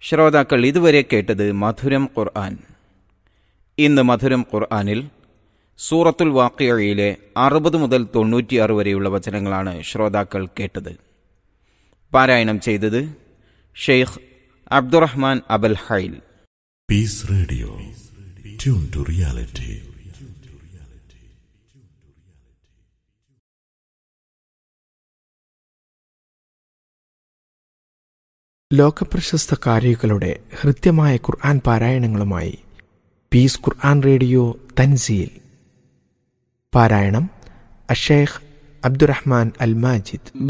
ശ്രോതാക്കൾ ഇതുവരെ കേട്ടത് മധുരം ഖുർആൻ ഇന്ന് മധുരം ഖുർആനിൽ സൂറത്തുൽ വാക്കിയയിലെ അറുപത് മുതൽ തൊണ്ണൂറ്റിയാറ് വരെയുള്ള വചനങ്ങളാണ് ശ്രോതാക്കൾ കേട്ടത് പാരായണം ചെയ്തത് ഷെയ്ഖ് അബ്ദുറഹ്മാൻ അബൽ ഹൈൽ Peace Radio tune to reality ലോകപ്രശസ്ത കാരികളുടെ ഹൃദ്യമായ ഖുർആൻ പാരായണങ്ങളുമായി പീസ് ഖുർആൻ റേഡിയോ തൻസീൽ പാരായണം അഷേഖ് അബ്ദുറഹ്മാൻ അൽ മാജിദ്